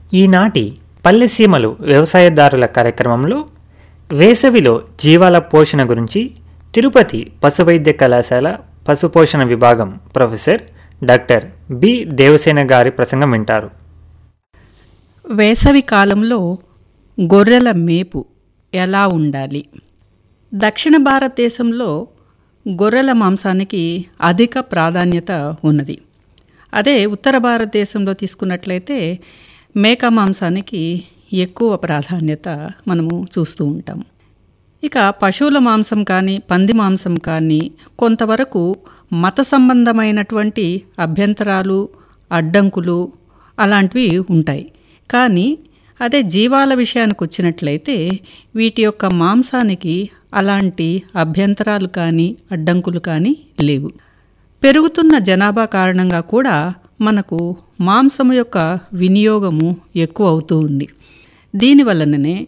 ఈనాటి పల్లెసీమలు వ్యవసాయదారుల కార్యక్రమంలో వేసవిలో జీవాల పోషణ గురించి తిరుపతి పశువైద్య కళాశాల పశుపోషణ విభాగం ప్రొఫెసర్ డాక్టర్ బి దేవసేన గారి ప్రసంగం వింటారు వేసవి కాలంలో గొర్రెల మేపు ఎలా ఉండాలి దక్షిణ భారతదేశంలో గొర్రెల మాంసానికి అధిక ప్రాధాన్యత ఉన్నది అదే ఉత్తర భారతదేశంలో తీసుకున్నట్లయితే మేక మాంసానికి ఎక్కువ ప్రాధాన్యత మనము చూస్తూ ఉంటాం ఇక పశువుల మాంసం కానీ పంది మాంసం కానీ కొంతవరకు మత సంబంధమైనటువంటి అభ్యంతరాలు అడ్డంకులు అలాంటివి ఉంటాయి కానీ అదే జీవాల విషయానికి వచ్చినట్లయితే వీటి యొక్క మాంసానికి అలాంటి అభ్యంతరాలు కానీ అడ్డంకులు కానీ లేవు పెరుగుతున్న జనాభా కారణంగా కూడా మనకు మాంసము యొక్క వినియోగము ఎక్కువ అవుతూ ఉంది దీనివలననే